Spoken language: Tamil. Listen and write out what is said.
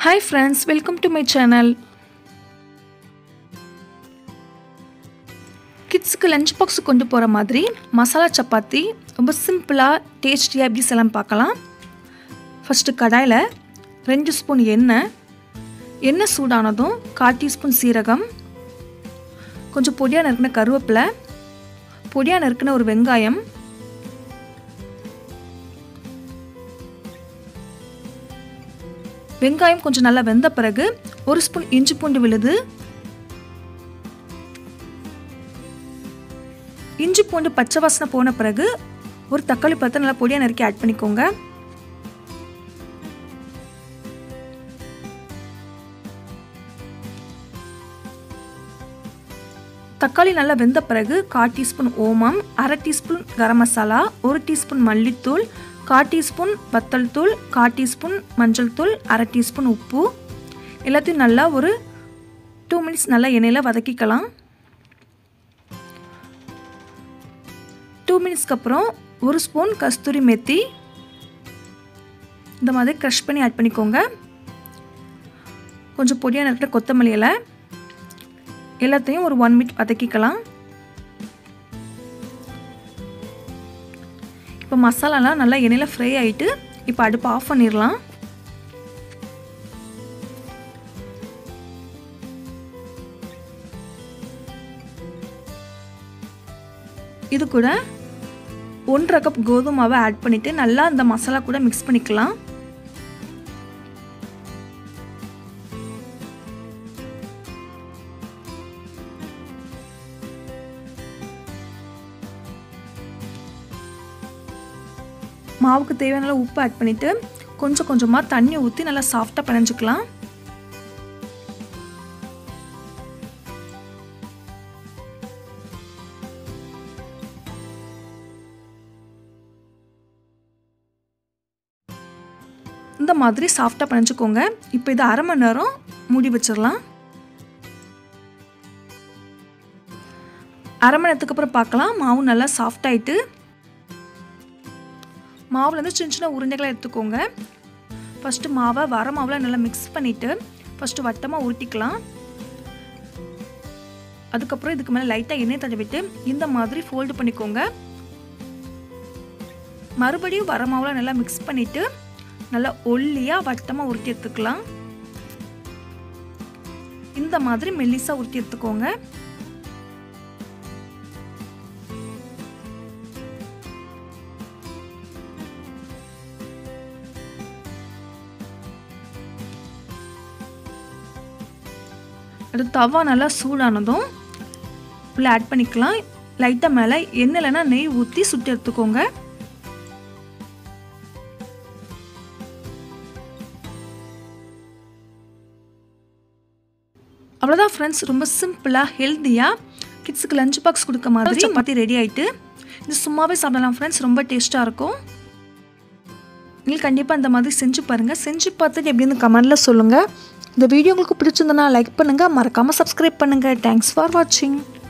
hi friends welcome to my channel கிட்ஸுக்கு லஞ்ச் பாக்ஸ் கொண்டு போகிற மாதிரி மசாலா சப்பாத்தி ரொம்ப சிம்பிளாக டேஸ்டியாக எப்படி செய்யலாம் பார்க்கலாம் ஃபஸ்ட்டு கடாயில் ரெண்டு ஸ்பூன் எண்ணெய் எண்ணெய் சூடானதும் கால் டீஸ்பூன் சீரகம் கொஞ்சம் பொடியாக நறுக்கின கருவேப்பிலை பொடியாக நறுக்கின ஒரு வெங்காயம் வெங்காயம் கொஞ்சம் நல்லா வெந்த பிறகு ஒரு ஸ்பூன் இஞ்சி பூண்டு விழுது இஞ்சி பூண்டு பச்சை வாசனை போன பிறகு ஒரு தக்காளி பழத்தை நல்லா பொடியாக நறுக்கி ஆட் பண்ணிக்கோங்க தக்காளி நல்லா வெந்த பிறகு கால் டீஸ்பூன் ஓமம் அரை டீஸ்பூன் கரம் மசாலா ஒரு டீஸ்பூன் மல்லித்தூள் கால் டீஸ்பூன் வத்தல் தூள் கால் டீஸ்பூன் மஞ்சள் தூள் அரை டீஸ்பூன் உப்பு எல்லாத்தையும் நல்லா ஒரு டூ மினிட்ஸ் நல்லா எண்ணெயில் வதக்கிக்கலாம் டூ மினிட்ஸ்க்கு அப்புறம் ஒரு ஸ்பூன் கஸ்தூரி மெத்தி இந்த மாதிரி க்ரஷ் பண்ணி ஆட் பண்ணிக்கோங்க கொஞ்சம் பொடியாக இருக்கிற கொத்தமல்லி இலை எல்லாத்தையும் ஒரு ஒன் மினிட் வதக்கிக்கலாம் இப்போ மசாலாலாம் நல்லா எண்ணெயில் ஃப்ரை ஆகிட்டு இப்போ அடுப்பு ஆஃப் பண்ணிடலாம் இது கூட ஒன்றரை கப் கோதுமை மாவை ஆட் பண்ணிவிட்டு நல்லா அந்த மசாலா கூட மிக்ஸ் பண்ணிக்கலாம் மாவுக்கு தேவையான உப்பு ஆட் பண்ணிவிட்டு கொஞ்சம் கொஞ்சமாக தண்ணி ஊற்றி நல்லா சாஃப்டாக பிணைஞ்சிக்கலாம் இந்த மாதிரி சாஃப்டாக பிணைஞ்சிக்கோங்க இப்போ இது அரை மணி நேரம் மூடி வச்சிடலாம் அரை மணி நேரத்துக்கு அப்புறம் பார்க்கலாம் மாவு நல்லா சாஃப்ட் ஆகிட்டு மாவுலேருந்து சின்ன சின்ன உருண்டைகளை எடுத்துக்கோங்க ஃபஸ்ட்டு மாவை வர மாவில் நல்லா மிக்ஸ் பண்ணிவிட்டு ஃபஸ்ட்டு வட்டமாக உருட்டிக்கலாம் அதுக்கப்புறம் இதுக்கு மேலே லைட்டாக எண்ணெய் தடவிட்டு இந்த மாதிரி ஃபோல்டு பண்ணிக்கோங்க மறுபடியும் வர மாவில் நல்லா மிக்ஸ் பண்ணிவிட்டு நல்லா ஒல்லியாக வட்டமாக உருட்டி எடுத்துக்கலாம் இந்த மாதிரி மெல்லிஸாக உருட்டி எடுத்துக்கோங்க அது தவா நல்லா சூடானதும் உள்ள ஆட் பண்ணிக்கலாம் லைட்டாக மேலே எண்ணெய் இல்லைன்னா நெய் ஊற்றி சுட்டு எடுத்துக்கோங்க அவ்வளோதான் ஃப்ரெண்ட்ஸ் ரொம்ப சிம்பிளாக ஹெல்த்தியாக கிட்ஸுக்கு லஞ்ச் பாக்ஸ் கொடுக்க மாதிரி சப்பாத்தி ரெடி ஆகிட்டு இது சும்மாவே சாப்பிடலாம் ஃப்ரெண்ட்ஸ் ரொம்ப டேஸ்ட்டாக இருக்கும் நீங்கள் கண்டிப்பாக இந்த மாதிரி செஞ்சு பாருங்கள் செஞ்சு பார்த்துட்டு எப்படின்னு கமெண்டில் சொல்லுங்கள் இந்த வீடியோ உங்களுக்கு பிடிச்சிருந்தனா லைக் பண்ணுங்கள் மறக்காமல் சப்ஸ்கிரைப் பண்ணுங்கள் தேங்க்ஸ் ஃபார் வாட்சிங்